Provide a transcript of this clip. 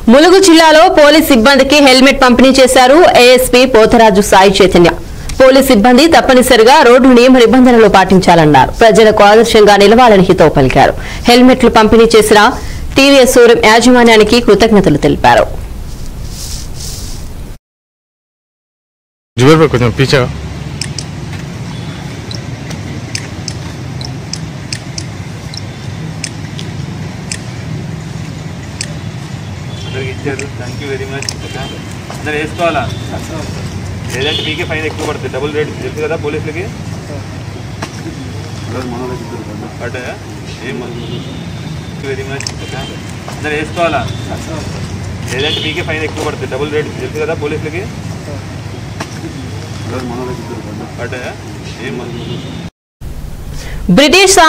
ములుగు జిల్లాలో పోలీస్ సిబ్బందికి హెల్మెట్ పంపిణీ చేశారు ఏఎస్పీ పోతరాజు సాయి చైతన్య పోలీస్ సిబ్బంది తప్పనిసరిగా రోడ్డు నియమ నిబంధనలు పాటించాలన్నారు ప్రజలకు ఆదర్శంగా నిలవాలని హితవు పలికారు హెల్మెట్లు పంపిణీ చేసిన టీవీఎస్ షోరూం యాజమాన్యానికి కృతజ్ఞతలు తెలిపారు जुबेर पर कुछ पीछे आओ। అందరికి ఇచ్చారు థ్యాంక్ యూ వెరీ మచ్ అందరు వేసుకోవాలా లేదంటే మీకే ఫైన్ ఎక్కువ పడుతుంది డబుల్ రేట్ తెలుసు కదా పోలీసులకి బట్ ఏం వెరీ మచ్ అందరు వేసుకోవాలా లేదంటే మీకే ఫైన్ ఎక్కువ పడుతుంది డబుల్ రేట్ తెలుసు కదా పోలీసులకి బట్ ఏం బ్రిటిష్